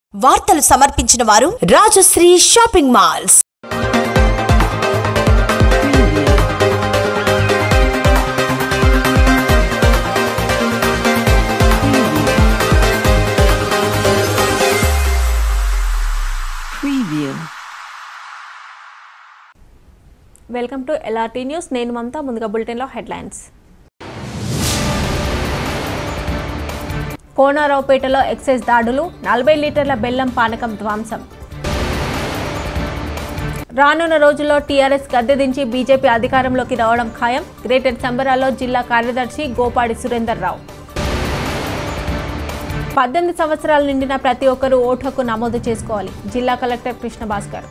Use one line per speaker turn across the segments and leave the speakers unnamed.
వార్తలు సమర్పించిన వారు Rajasri shopping malls
Preview.
Welcome to LRT news నేను మమతా ముందుగా బులెటిన్లో హెడ్లైన్స్ కోనారావుపేటలో ఎక్సైజ్ దాడులు నలభై లీటర్ల బెల్లం పానకం ధ్వంసం రానున్న రోజుల్లో టీఆర్ఎస్ గద్దె దించి బీజేపీ అధికారంలోకి రావడం ఖాయం గ్రేటర్ సంబరాల్లో జిల్లా కార్యదర్శి గోపాడి సురేందర్ రావు పద్దెనిమిది సంవత్సరాలు నిండిన ప్రతి ఒక్కరూ ఓటు హక్కు నమోదు చేసుకోవాలి జిల్లా కలెక్టర్ కృష్ణ భాస్కర్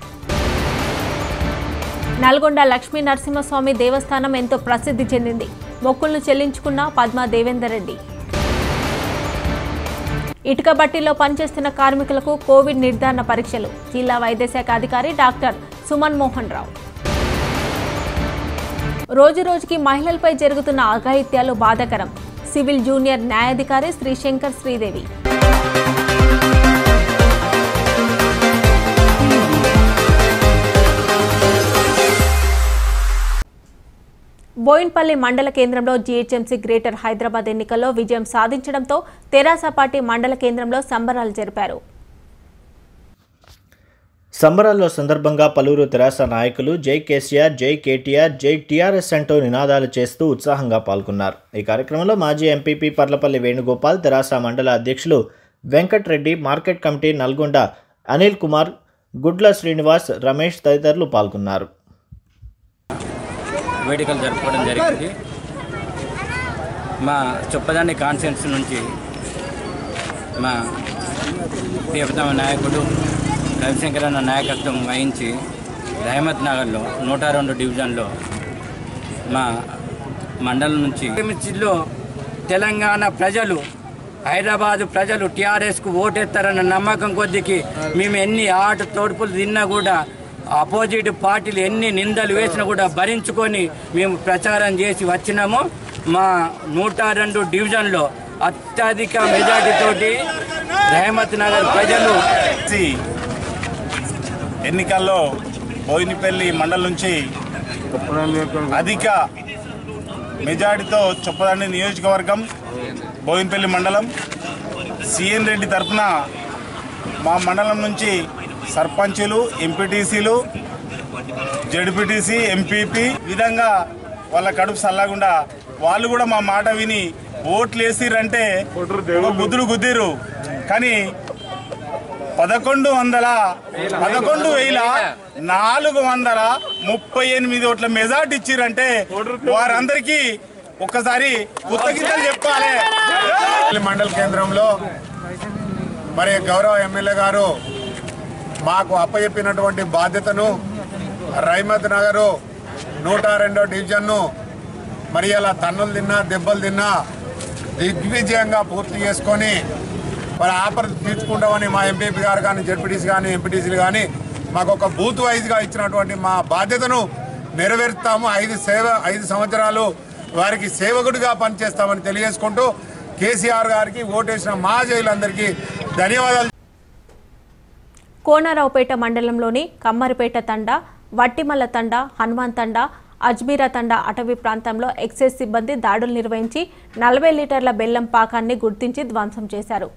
నల్గొండ లక్ష్మీ నరసింహస్వామి దేవస్థానం ఎంతో ప్రసిద్ధి చెందింది మొక్కులను చెల్లించుకున్న పద్మా దేవేందర్ రెడ్డి ఇటుక బట్టీలో పనిచేస్తున్న కార్మికులకు కోవిడ్ నిర్ధారణ పరీక్షలు జిల్లా వైద్యశాఖ అధికారి డాక్టర్ సుమన్ మోహన్ రావు రోజు రోజుకి మహిళలపై జరుగుతున్న అఘాయిత్యాలు బాధాకరం సివిల్ జూనియర్ న్యాయాధికారి శ్రీశంకర్ శ్రీదేవి బోయిన్పల్లి మండల కేంద్రంలో జీహెచ్ఎంసీ గ్రేటర్ హైదరాబాద్ ఎన్నికల్లో విజయం సాధించడంతో తెరాస పార్టీ మండల కేంద్రంలో సంబరాలు జరిపారు
సంబరాల్లో సందర్భంగా పలువురు తెరాస నాయకులు జై కేసీఆర్ జై కేటీఆర్ జై టీఆర్ఎస్ అంటూ నినాదాలు చేస్తూ ఉత్సాహంగా పాల్గొన్నారు ఈ కార్యక్రమంలో మాజీ ఎంపీపీ పర్లపల్లి వేణుగోపాల్ తెరాస మండల అధ్యక్షులు వెంకట్రెడ్డి మార్కెట్ కమిటీ నల్గొండ అనిల్ కుమార్ గుడ్ల శ్రీనివాస్ రమేష్ తదితరులు పాల్గొన్నారు
వేడుకలు జరుపుకోవడం జరిగింది మా చొప్పదండి కాన్ఫరెన్స్ నుంచి మా ప్రియతమ నాయకుడు రవిశంకర్ అన్న నాయకత్వం వహించి రహమత్ నగర్లో నూట రెండు డివిజన్లో మా మండలం నుంచి మిర్చిలో తెలంగాణ ప్రజలు హైదరాబాదు ప్రజలు టీఆర్ఎస్కు ఓటేస్తారన్న నమ్మకం కొద్దికి మేము ఎన్ని ఆట తోడుపులు తిన్నా కూడా అపోజిట్ పార్టీలు ఎన్ని నిందలు వేసినా కూడా భరించుకొని మేము ప్రచారం చేసి వచ్చినాము మా నూట రెండు డివిజన్లో అత్యధిక మెజార్టీతోటి రహమత్ నగర్ ప్రజలు
సి ఎన్నికల్లో బోయినపల్లి మండలం నుంచి అధిక మెజార్టీతో చొప్పదండి నియోజకవర్గం బోయినపల్లి మండలం సిఎన్ రెడ్డి తరఫున మా మండలం నుంచి సర్పంచులు ఎంపీటీసీలు జడ్పీటీసీ ఎంపీపీ విధంగా వాళ్ళ కడుపు చల్లకుండా వాళ్ళు కూడా మా మాట విని ఓట్లు వేసిరంటే ఒక గుద్దులు గుద్దిరు కానీ పదకొండు వందల పదకొండు వేల నాలుగు వందల ముప్పై ఎనిమిది ఓట్ల మెజార్టీ ఇచ్చిరంటే వారందరికీ ఒక్కసారి కృతజ్ఞతలు చెప్పాలి
పల్లి మండల కేంద్రంలో మరి గౌరవ ఎమ్మెల్యే గారు మాకు అప్పచెప్పినటువంటి బాధ్యతను రైమత్ నగరు నూట రెండో డివిజన్ను మరి అలా తన్నులు తిన్నా దెబ్బలు తిన్నా దిగ్విజయంగా పూర్తి చేసుకొని మరి ఆపర్ తీర్చుకుంటామని మా ఎంపీపీ గారు కానీ జడ్పీటీసీ కానీ ఎంపీటీసీలు కానీ మాకు ఒక బూత్ వైజ్గా ఇచ్చినటువంటి మా బాధ్యతను నెరవేరుస్తాము ఐదు సేవ ఐదు సంవత్సరాలు వారికి సేవకుడిగా పనిచేస్తామని తెలియజేసుకుంటూ కేసీఆర్ గారికి ఓటేసిన మా జైలందరికీ ధన్యవాదాలు
కోనారావుపేట మండలంలోని కమ్మరిపేట తండా వట్టిమల్ల తండా హనుమాన్ తండా అజ్మీరా తండా అటవీ ప్రాంతంలో ఎక్సైజ్ సిబ్బంది దాడులు నిర్వహించి నలభై లీటర్ల బెల్లం పాకాన్ని గుర్తించి ధ్వంసం చేశారు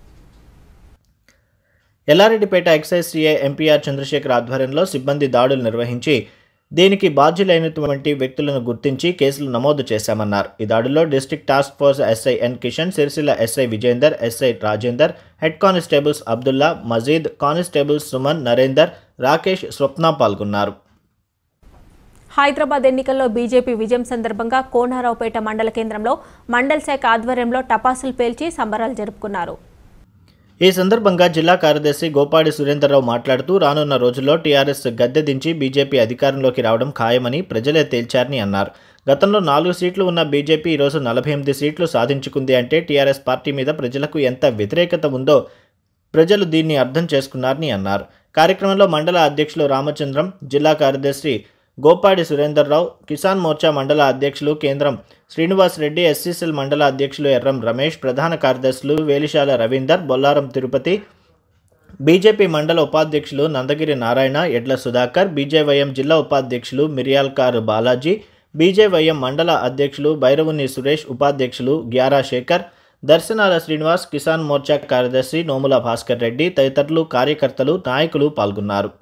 Yellareddypet excise CI MPR Chandrashekar ఆధ్వర్యంలో సిబ్బంది దాడులు నిర్వహించి దీనికి బాధ్యులైనటువంటి వ్యక్తులను గుర్తించి కేసులు నమోదు చేశామన్నారు ఈ దాడుల్లో district task force SI N Kishan Sircilla SI Vijender SI Rajender head constables Abdullah Majeed constables Suman Narender Rakesh Swapna పాల్గొన్నారు
హైదరాబాద్ ఎన్నికల్లో బీజేపీ విజయం సందర్భంగా కోనారావుపేట మండల కేంద్రంలో మండల శాఖ ఆధ్వర్యంలో టపాసులు పేల్చి సంబరాలు జరుపుకున్నారు
ఈ సందర్భంగా జిల్లా కార్యదర్శి గోపాడి సురేందర్రావు మాట్లాడుతూ రానున్న రోజుల్లో టీఆర్ఎస్ గద్దె దించి బీజేపీ అధికారంలోకి రావడం ఖాయమని ప్రజలే తేల్చారని అన్నారు గతంలో నాలుగు సీట్లు ఉన్న బీజేపీ ఈరోజు నలభై ఎనిమిది సీట్లు సాధించుకుంది అంటే టీఆర్ఎస్ పార్టీ మీద ప్రజలకు ఎంత వ్యతిరేకత ఉందో ప్రజలు దీన్ని అర్థం చేసుకున్నారని అన్నారు కార్యక్రమంలో మండల అధ్యక్షులు రామచంద్రం జిల్లా కార్యదర్శి గోపాడి సురేందర్రావు కిసాన్ మోర్చా మండల అధ్యక్షులు కేంద్రం శ్రీనివాస్ రెడ్డి ఎస్సీసీఎల్ మండల అధ్యక్షులు ఎర్రం రమేష్ ప్రధాన కార్యదర్శులు వేలిశాల రవీందర్ బొల్లారం తిరుపతి బీజేపీ మండల ఉపాధ్యక్షులు నందగిరి నారాయణ ఎడ్ల సుధాకర్ బీజేవైఎం జిల్లా ఉపాధ్యక్షులు మిరియాల్కార్ బాలాజీ బీజేవైఎం మండల అధ్యక్షులు భైరవుని సురేష్ ఉపాధ్యక్షులు గ్యారా శేఖర్ దర్శనాల శ్రీనివాస్ కిసాన్ మోర్చా కార్యదర్శి నోముల భాస్కర్ రెడ్డి తదితరులు కార్యకర్తలు నాయకులు పాల్గొన్నారు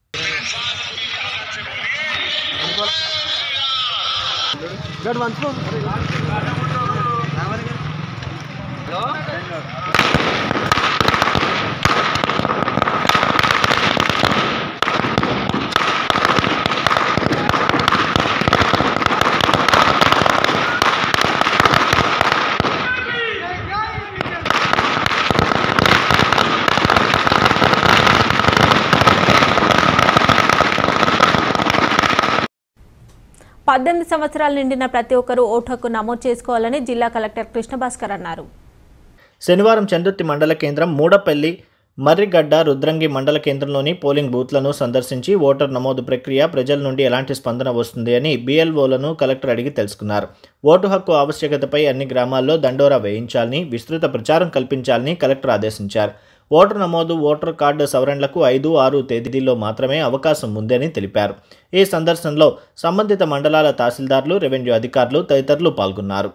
పద్దెనిమిది సంవత్సరాలు నిండిన ప్రతి ఒక్కరూ ఓటు హక్కు నమోదు చేసుకోవాలని జిల్లా కలెక్టర్ కృష్ణభాస్కర్ అన్నారు
శనివారం చందుర్తి మండల కేంద్రం మూడపల్లి మర్రిగడ్డ రుద్రంగి మండల కేంద్రంలోని పోలింగ్ బూత్లను సందర్శించి ఓటర్ నమోదు ప్రక్రియ ప్రజల నుండి ఎలాంటి స్పందన వస్తుంది అని బీఎల్ఓలను కలెక్టర్ అడిగి తెలుసుకున్నారు ఓటు హక్కు ఆవశ్యకతపై అన్ని గ్రామాల్లో దండోరా వేయించాలని విస్తృత ప్రచారం కల్పించాలని కలెక్టర్ ఆదేశించారు ఓటర్ నమోదు ఓటర్ కార్డు సవరణలకు ఐదు ఆరు తేదీల్లో మాత్రమే అవకాశం ఉందని తెలిపారు ఈ సందర్శనలో సంబంధిత మండలాల తహసీల్దార్లు రెవెన్యూ అధికారులు తదితరులు పాల్గొన్నారు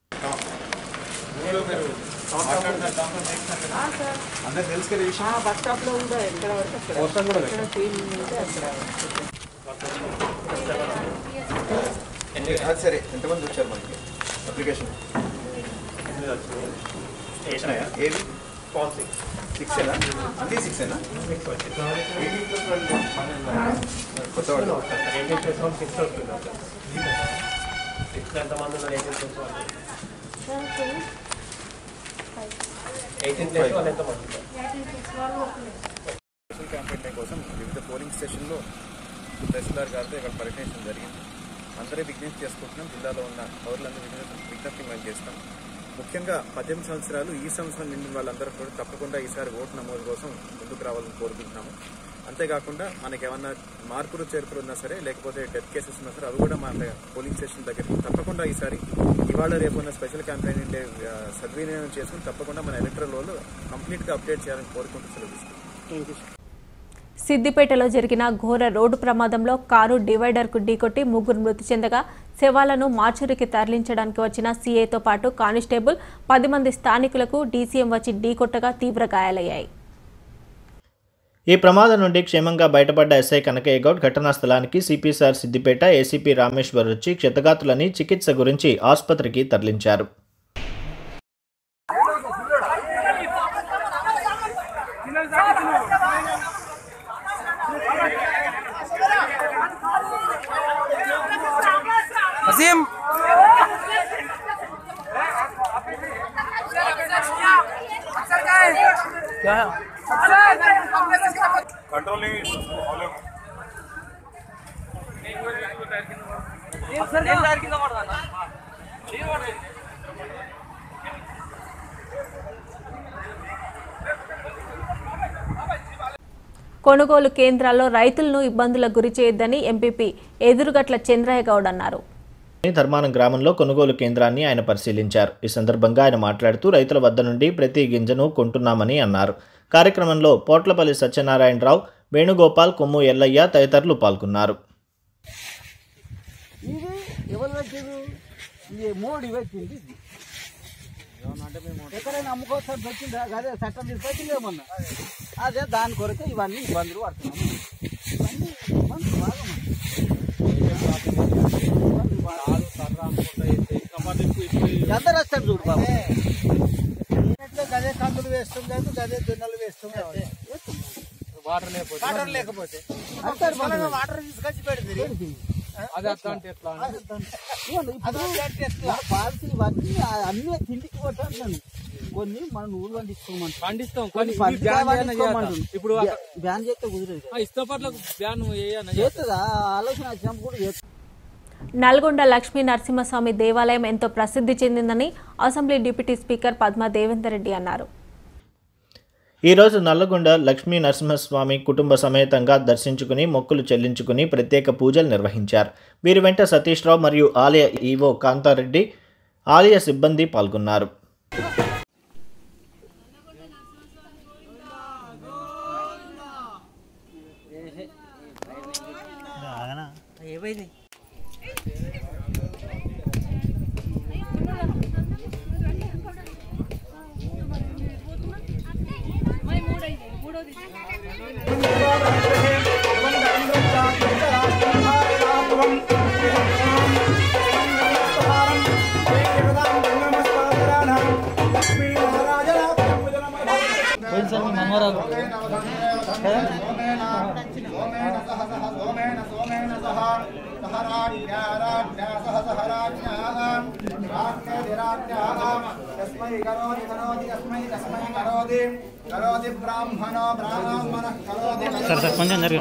సరే ఎంతమంది వచ్చారు మనకి అప్లికేషన్ ఏది సిక్స్ ఏనా అన్ని సిక్స్ ఏనా కొత్త వాళ్ళు
ఎలక్షన్ క్యాంపెయిన్ కోసం వివిధ పోలింగ్ స్టేషన్లో తహసీల్దార్ గారితో ఇక్కడ పర్యటించడం జరిగింది అందరే విజ్ఞప్తి చేసుకుంటున్నాం జిల్లాలో ఉన్న పౌరులందరూ విజ్ఞప్తి విజ్ఞప్తి మేము చేస్తాం ముఖ్యంగా పద్దెనిమిది సంవత్సరాలు ఈ సంవత్సరం నిండిన వాళ్ళందరూ కూడా తప్పకుండా ఈసారి ఓటు నమోదు కోసం ముందుకు రావాలని కోరుకుంటున్నాము అంతేకాకుండా మనకి ఏమన్నా మార్పులు చేర్పులు ఉన్నా సరే లేకపోతే డెత్ కేసెస్ ఉన్నా సరే అవి కూడా మన పోలింగ్ స్టేషన్ దగ్గరికి తప్పకుండా ఈసారి ఇవాళ రేపు ఉన్న స్పెషల్ క్యాంపెయిన్ ఉండే ఆ, సద్వినియోగం చేసుకుని తప్పకుండా మన ఎలక్ట్రల్ వాళ్ళు కంప్లీట్గా అప్డేట్ చేయాలని కోరుకుంటూ సెలవు
సిద్దిపేటలో జరిగిన ఘోర రోడ్డు ప్రమాదంలో కారు డివైడర్కు ఢీకొట్టి ముగ్గురు మృతి చెందగా శవాలను మార్చురికి తరలించడానికి వచ్చిన సీఏతో పాటు కానిస్టేబుల్ పది మంది స్థానికులకు డీసీఎం వచ్చి ఢీకొట్టగా తీవ్ర గాయాలయ్యాయి
ఈ ప్రమాదం నుండి క్షేమంగా బయటపడ్డ ఎస్ఐ కనకయ్య గౌడ్ ఘటనా స్థలానికి సిపిసార్ సిద్దిపేట ఏసీపీ రామేశ్వర్ వచ్చి క్షతగాతులని చికిత్స గురించి ఆసుపత్రికి తరలించారు
కొనుగోలు కేంద్రాల్లో రైతులను ఇబ్బందులకు గురి చేయొద్దని ఎంపీపీ ఎదురుగట్ల చంద్రయ్య గౌడ్ అన్నారు
ధర్మానం గ్రామంలో కొనుగోలు కేంద్రాన్ని ఆయన పరిశీలించారు ఈ సందర్భంగా ఆయన మాట్లాడుతూ రైతుల వద్ద నుండి ప్రతి గింజను కొంటున్నామని అన్నారు కార్యక్రమంలో పోట్లపల్లి సత్యనారాయణరావు వేణుగోపాల్ కొమ్ము ఎల్లయ్య తదితరులు పాల్గొన్నారు
ఎవరు పెట్టారు ఇది మోడీ పెట్టింది ఇది ఎక్కడైనా అమ్ముకోవచ్చు పెట్టిందా అదే చట్టం తీసుకొచ్చింది ఏమన్నా అదే దాని కొరకే ఇవన్నీ ఇబ్బందులు పడుతున్నాం ఇవన్నీ ఇబ్బందులు బాగా ఉన్నాయి. అందరు వస్తారు చూడు బాబు గదే కందులు వేస్తాం లేదు గదే జొన్నలు వేస్తాం వాటర్ లేకపోతే వాటర్ లేకపోతే వాటర్ తీసుకొచ్చి పెడుతుంది అది అట్లా అంటే ఎట్లా పాలసీ ఇవన్నీ అన్ని తిండికి కొట్టాను కొన్ని మనం నూనె పండిస్తామంటాం
పండిస్తాం
కొన్ని
కొన్ని బ్యాన్ చేయనా చేయాలా?
ఇప్పుడు
ఇప్పుడు
బ్యాన్ చేస్తే కుదిరేది
ఇష్టపట్లకు బ్యాన్ వేయనా
చేస్తుందా ఆలోచన వచ్చినప్పుడు కూడా చేస్తుంది
నల్గొండ లక్ష్మీ నరసింహస్వామి దేవాలయం ఎంతో ప్రసిద్ధి చెందిందని assembly deputy speaker Padma Devender Reddy అన్నారు
ఈరోజు నల్లగొండ లక్ష్మీ నరసింహస్వామి కుటుంబ సమేతంగా దర్శించుకుని మొక్కులు చెల్లించుకుని ప్రత్యేక పూజలు నిర్వహించారు వీరి వెంట సతీష్ రావు మరియు ఆలయ ఈవో కాంతారెడ్డి ఆలయ సిబ్బంది పాల్గొన్నారు
పోయింది
సార్ సార్ కొంచెం జరిగి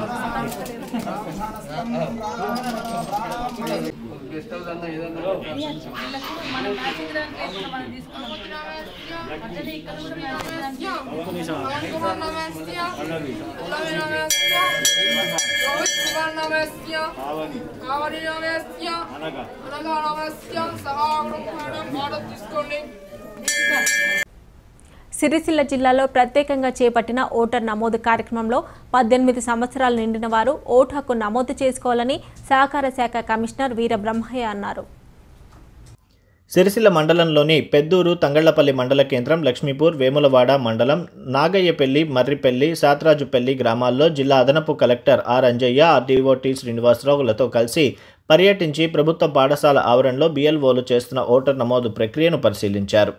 సిరిసిల్ల జిల్లాలో ప్రత్యేకంగా చేపట్టిన ఓటర్ నమోదు కార్యక్రమంలో పద్దెనిమిది సంవత్సరాలు నిండిన వారు ఓటు హక్కు నమోదు చేసుకోవాలని సహకార శాఖ కమిషనర్ వీర బ్రహ్మయ్య అన్నారు
సిరిసిల్ల మండలంలోని పెద్దూరు తంగళ్లపల్లి మండల కేంద్రం లక్ష్మీపూర్ వేములవాడ మండలం నాగయ్యపల్లి మర్రిపల్లి సాత్రాజుపల్లి గ్రామాల్లో జిల్లా అదనపు collector R Anjaiah RDO T శ్రీనివాసరావులతో కలిసి పర్యటించి ప్రభుత్వ పాఠశాల ఆవరణలో బిఎల్ఓలు చేస్తున్న ఓటర్ నమోదు ప్రక్రియను పరిశీలించారు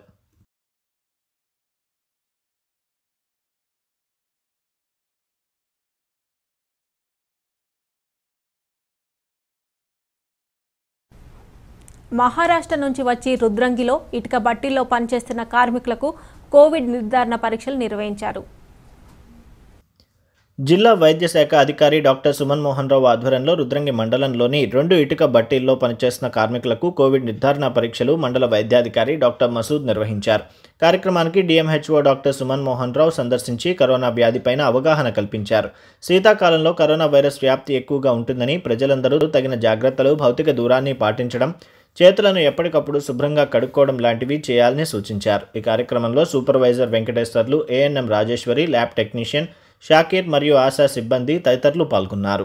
మహారాష్ట్ర నుంచి వచ్చి రుద్రంగిలో ఇటుక బట్టీల్లో పనిచేస్తున్న కార్మికులకు కోవిడ్ నిర్ధారణ పరీక్షలు నిర్వహించారు
జిల్లా వైద్య శాఖ అధికారి డాక్టర్ సుమన్ మోహన్ రావు ఆధ్వర్యంలో రుద్రంగి మండలంలోని రెండు ఇటుక బట్టీల్లో పనిచేస్తున్న కార్మికులకు కోవిడ్ నిర్ధారణ పరీక్షలు మండల వైద్యాధికారి డాక్టర్ మసూద్ నిర్వహించారు కార్యక్రమానికి డిఎంహెచ్ఓ డాక్టర్ సుమన్ మోహన్ రావు సందర్శించి కరోనా వ్యాధిపైన అవగాహన కల్పించారు శీతాకాలంలో కరోనా వైరస్ వ్యాప్తి ఎక్కువగా ఉంటుందని ప్రజలందరూ తగిన జాగ్రత్తలు భౌతిక దూరాన్ని పాటించడం చేతులను ఎప్పటికప్పుడు శుభ్రంగా కడుక్కోవడం లాంటివి చేయాలని సూచించారు ఈ కార్యక్రమంలో supervisor Venkateshwarlu ANM Rajeshwari lab technician Shakir మరియు ఆశా సిబ్బంది తదితరులు పాల్గొన్నారు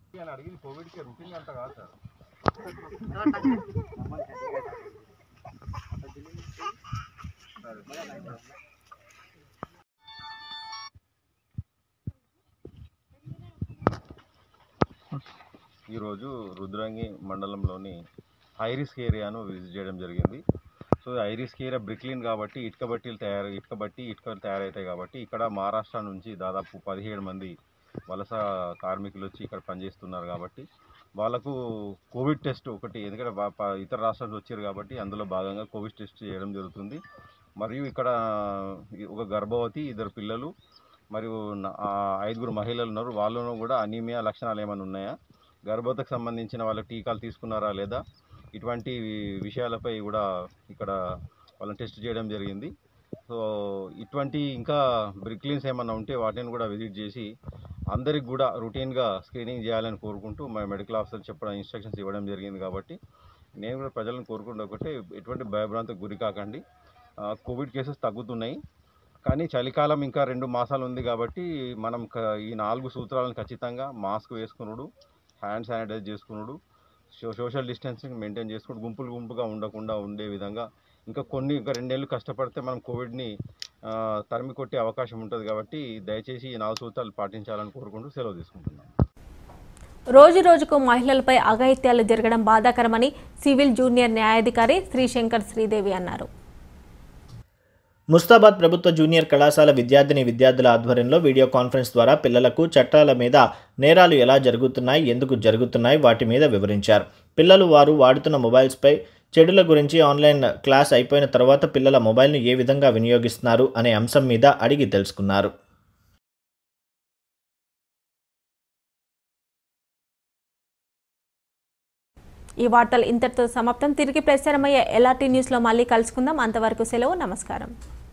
ఈరోజు రుద్రంగి మండలంలోని ఐరిస్క్ ఏరియాను విజిట్ చేయడం జరిగింది సో ఐరిస్క్ ఏరియా బ్రిక్లిన్ కాబట్టి ఇటుక బట్టీలు తయారు ఇటుక బట్టి ఇటుకలు తయారవుతాయి కాబట్టి ఇక్కడ మహారాష్ట్ర నుంచి దాదాపు పదిహేడు మంది వలస కార్మికులు వచ్చి ఇక్కడ పనిచేస్తున్నారు కాబట్టి వాళ్ళకు కోవిడ్ టెస్ట్ ఒకటి ఎందుకంటే వా- ప- ఇతర రాష్ట్రాల నుంచి వచ్చారు కాబట్టి అందులో భాగంగా కోవిడ్ టెస్ట్ చేయడం జరుగుతుంది మరియు ఇక్కడ ఒక గర్భవతి ఇద్దరు పిల్లలు మరియు నా- ఆ ఐదుగురు మహిళలు ఉన్నారు వాళ్ళలో కూడా అనీమియా లక్షణాలు ఏమైనా ఉన్నాయా గర్భవతికి సంబంధించిన వాళ్ళ టీకాలు తీసుకున్నారా లేదా ఇటువంటి విషయాలపై కూడా ఇక్కడ వాళ్ళని టెస్ట్ చేయడం జరిగింది సో ఇటువంటి ఇంకా బ్రిక్లిన్స్ ఏమన్నా ఉంటే వాటిని కూడా విజిట్ చేసి అందరికి కూడా రొటీన్గా స్క్రీనింగ్ చేయాలని కోరుకుంటూ మా మెడికల్ ఆఫీసర్ చెప్పడం ఇన్స్ట్రక్షన్స్ ఇవ్వడం జరిగింది కాబట్టి నేను కూడా ప్రజలను కోరుకుంటే ఒకటే ఎటువంటి భయభ్రాంతికి గురి కాకండి ఆ, కోవిడ్ కేసెస్ తగ్గుతున్నాయి కానీ చలికాలం ఇంకా రెండు మాసాలు ఉంది కాబట్టి మనం క- ఈ నాలుగు సూత్రాలను ఖచ్చితంగా మాస్క్ వేసుకునుడు హ్యాండ్ శానిటైజ్ చేసుకునుడు సో సోషల్ డిస్టెన్సింగ్ మెయింటైన్ చేసుకుని గుంపులు గుంపుగా ఉండకుండా ఉండే విధంగా ఇంకా కొన్ని ఇంకా రెండేళ్ళు కష్టపడితే మనం కోవిడ్ని ఆ, తరిమి కొట్టే అవకాశం ఉంటుంది కాబట్టి దయచేసి ఈ నాలుగు సూత్రాలు పాటించాలని కోరుకుంటూ సెలవు తీసుకుంటున్నాను
రోజు రోజుకు మహిళలపై అఘాయిత్యాలు జరగడం బాధాకరమని సివిల్ జూనియర్ న్యాయాధికారి శ్రీశంకర్ శ్రీదేవి అన్నారు
ముస్తాబాద్ ప్రభుత్వ జూనియర్ కళాశాల విద్యార్థిని విద్యార్థుల ఆధ్వర్యంలో వీడియో కాన్ఫరెన్స్ ద్వారా పిల్లలకు చట్టాల మీద నేరాలు ఎలా జరుగుతున్నాయి ఎందుకు జరుగుతున్నాయి వాటి మీద వివరించారు పిల్లలు వారు వాడుతున్న మొబైల్స్పై చెడుల గురించి ఆన్లైన్ క్లాస్ అయిపోయిన తర్వాత పిల్లల మొబైల్ను ఏ విధంగా వినియోగిస్తున్నారు అనే అంశం మీద అడిగి తెలుసుకున్నారు
ఈ వార్తలు ఇంతటితో సమాప్తం తిరిగి ప్రసారమయ్యే ఎల్ఆర్టీ న్యూస్లో మళ్ళీ కలుసుకుందాం అంతవరకు సెలవు నమస్కారం